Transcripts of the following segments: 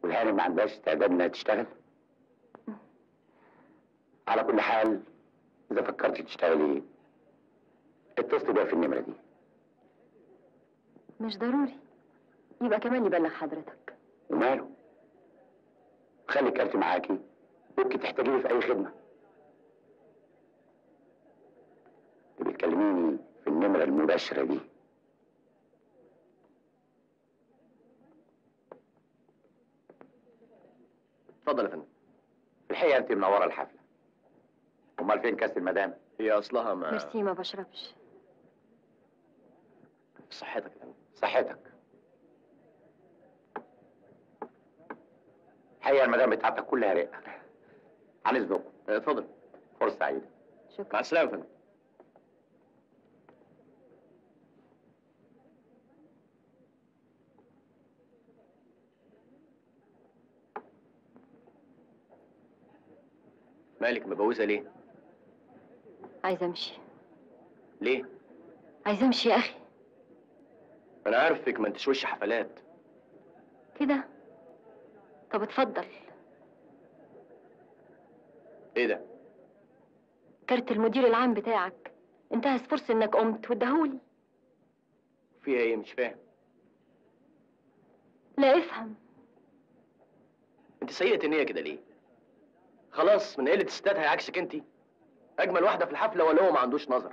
والهانم ما عندهاش استعداد انها تشتغل على كل حال اذا فكرتي تشتغلي اتصلي بيها في النمره دي مش ضروري يبقى كمان يبلغ حضرتك وماله خلي كارتي معاكي ممكن تحتاجيني في اي خدمه تبقي تكلميني في النمره المباشره دي اتفضل يا فندم في الحقيقه انت منوره الحفله امال فين كاس المدام هي اصلها ما ميرسي ما بشربش صحتك يا فندم صحتك الحقيقه المدام بتاعتك كلها رقه عن اذنكم آه، اتفضل فرصه سعيده مع شكرا السلامه يا فندم مالك مبوزه ليه؟ عايزه امشي ليه؟ عايزه امشي يا اخي انا عارفك ما انتش وش حفلات كده طب اتفضل ايه ده؟ كارت المدير العام بتاعك انتهز فرصة انك قمت واداهولي فيها ايه مش فاهم لا افهم انت سيئة النية كده ليه؟ خلاص من قلة الستات هيعكسك انت اجمل واحدة في الحفلة ولا هو ما عندوش نظر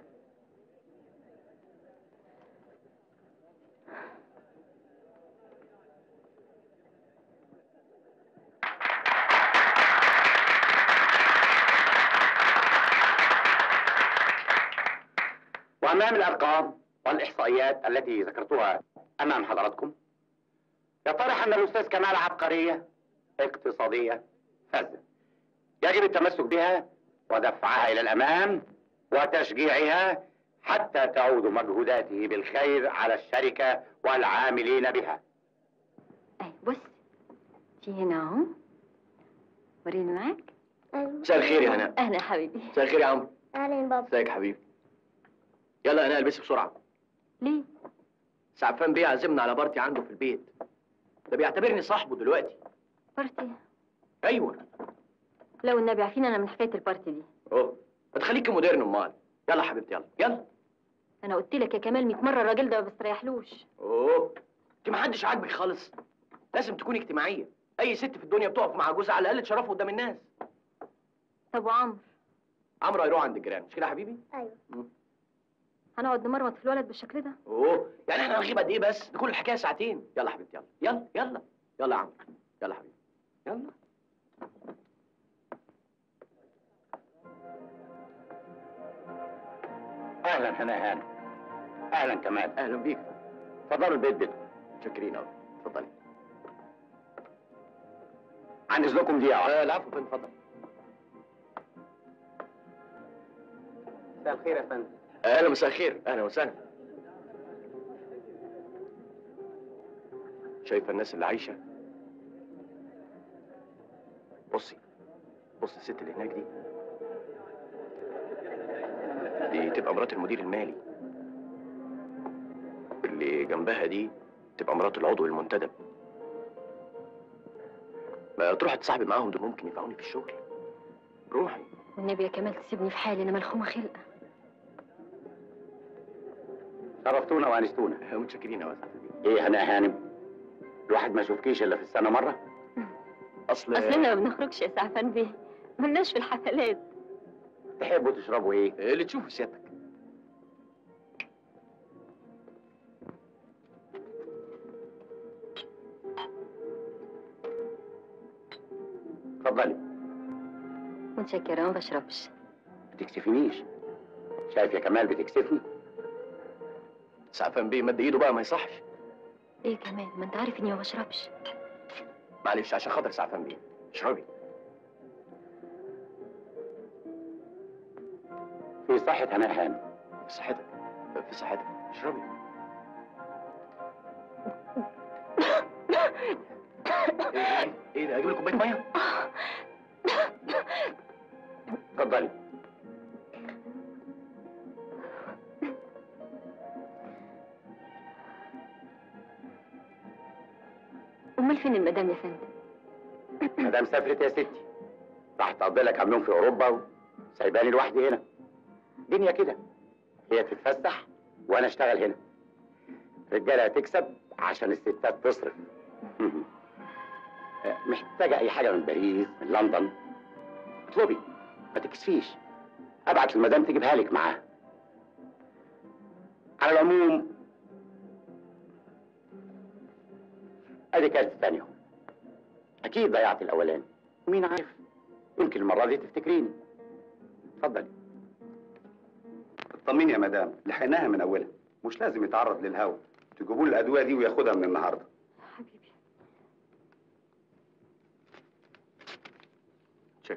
وامام الارقام والاحصائيات التي ذكرتها امام حضراتكم يطرح ان الاستاذ كمال عبقريه اقتصاديه فذه يجب التمسك بها ودفعها الى الامام وتشجيعها حتى تعود مجهوداته بالخير على الشركه والعاملين بها اي بص في هنا اهو وريني معاك مساء الخير يا هناء اهلا يا حبيبي مساء الخير يا عمرو اهلا بابا ازيك يا حبيبي يلا انا البسي بسرعة ليه سعفان بيه عزمنا على بارتي عنده في البيت ده بيعتبرني صاحبه دلوقتي بارتي ايوه لو النبي عارفين انا من حكايه البارتي دي اوه ما تخليكي مودرن امال يلا يا حبيبتي يلا يلا انا قلت لك يا كمال 100 مره الراجل ده ما بيستريحلوش اوه انت ما حدش عاجبك خالص لازم تكوني اجتماعيه اي ست في الدنيا بتقف مع جوزها على الاقل تشرفه قدام الناس طب وعمرو عمرو هيروح عند الجيران مش كده يا حبيبي ايوه هنقعد نمرمط في الولد بالشكل ده اوه يعني احنا هنغيب قد ايه بس دي كل الحكايه ساعتين يلا يا حبيبتي يلا يلا يلا يلا يا عمرو يلا يا حبيبي يلا اهلا هنا هانم اهلا كمال اهلا بيك اتفضلوا البيت بيتكم شاكرين قوي اتفضلي عن اذنكم دقيقه واحدة. آه العفو فندم اتفضل مساء الخير يا فندم اهلا مساء الخير اهلا وسهلا شايفه الناس اللي عايشه بصي بصي الست اللي هناك دي دي تبقى مرات المدير المالي اللي جنبها دي تبقى مرات العضو المنتدب ما تروحي تصاحبي معاهم دول ممكن ينفعوني في الشغل روحي والنبي يا كمال تسيبني في حالي انا ملخومه خلقه شرفتونا وانستونا متشكرين يا وزير ايه هنا هانم الواحد ما يشوفكيش الا في السنه مره اصل اصلنا ما بنخرجش يا سعفان بيه ملناش في الحفلات تحبوا تشربوا ايه اللي تشوفه سيادتك اتفضلي متشكره ما بشربش بتكسفنيش شايف يا كمال بتكسفني سعفان بيه مد ايده بقى ما يصحش ايه كمان ما انت عارف اني ما بشربش معلش عشان خاطر سعفان بيه اشربي في صحه هناء هانم في صحتك في صحتك اشربي ايه ايه ايه ده اجيب لك كوبايه ميه اتفضلي امال فين المدام يا فندم مدام سافرت يا ستي راح تقضي لها كام يوم في اوروبا وسايباني لوحدي هنا دنيا كده هي تتفسح وانا اشتغل هنا رجاله تكسب عشان الستات تصرف محتاجه اي حاجه من باريس من لندن اطلبي ما تكسفيش ابعت المدام تجيبها لك معاها على العموم ادي كارت تاني اهو اكيد ضيعت الاولاني مين عارف يمكن المره دي تفتكريني اتفضلي اطمني يا مدام لحقناها من اولها مش لازم يتعرض للهواء تجيبوا له الادويه دي وياخدها من النهارده حبيبي شكرا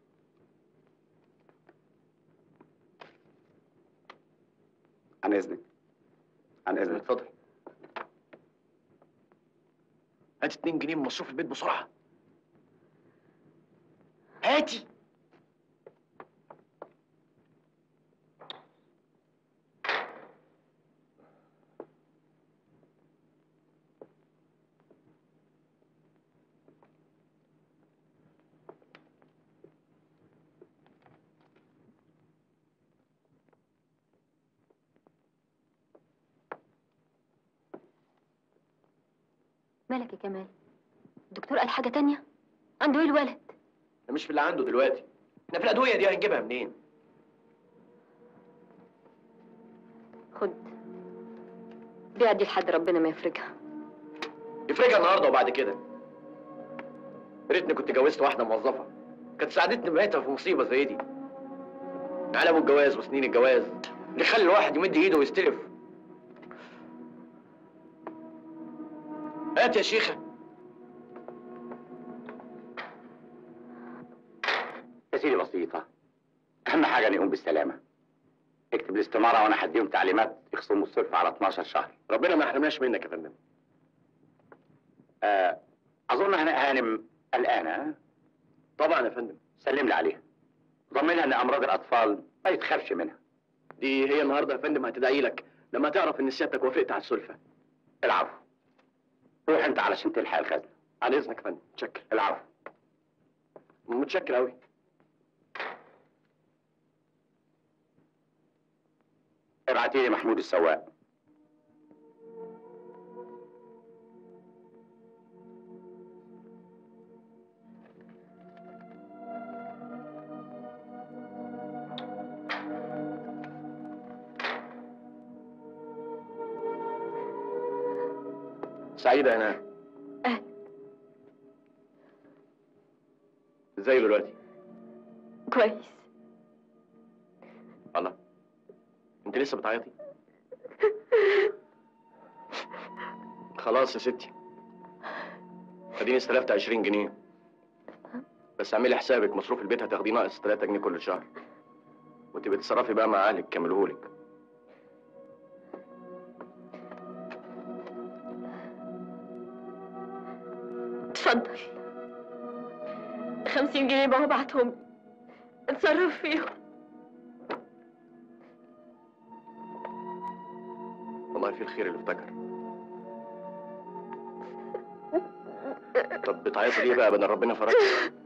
عن اذنك عن اذنك اتفضل هات 2 جنيه من مصروف البيت بسرعه هاتي مالك يا كمال الدكتور قال حاجة تانية عنده ايه الولد ده مش في اللي عنده دلوقتي احنا في الادويه دي هنجيبها منين خد بيع دي لحد ربنا ما يفرجها يفرجها النهارده وبعد كده يا ريتني كنت جوزت واحده موظفه كانت ساعدتني بقيتها في مصيبه زي دي على ابو الجواز وسنين الجواز اللي يخلي الواحد يمد ايده ويستلف هات يا شيخه يا سيدي بسيطه اهم حاجه ان يقوم بالسلامه اكتب الاستماره وانا هديهم تعليمات يخصموا الصرف على 12 شهر ربنا ما يحرمناش منك يا فندم آه اظن هنا هانم قلقانه ها؟ طبعا يا فندم سلم لي عليها ضمنها ان امراض الاطفال ما يتخافش منها دي هي النهارده يا فندم هتدعي لك لما تعرف ان سيادتك وافقت على السلفه العفو روح انت علشان تلحق الخزنه على اذنك يا فندم متشكر العفو متشكر قوي ابعتي لي محمود السواق سعيده هنا أهلا. ازاي دلوقتي كويس الله انت لسه بتعيطي خلاص يا ستي اديني استلفت 20 جنيه بس اعملي حسابك مصروف البيت هتاخديه ناقص 3 جنيه كل شهر وانت بتتصرفي بقى مع اهلك كملهولك اتفضل خمسين جنيه بابا بعتهم لي. اتصرف فيهم والله في الخير اللي افتكر طب بتعيطي ليه بقى بدل ربنا فرجك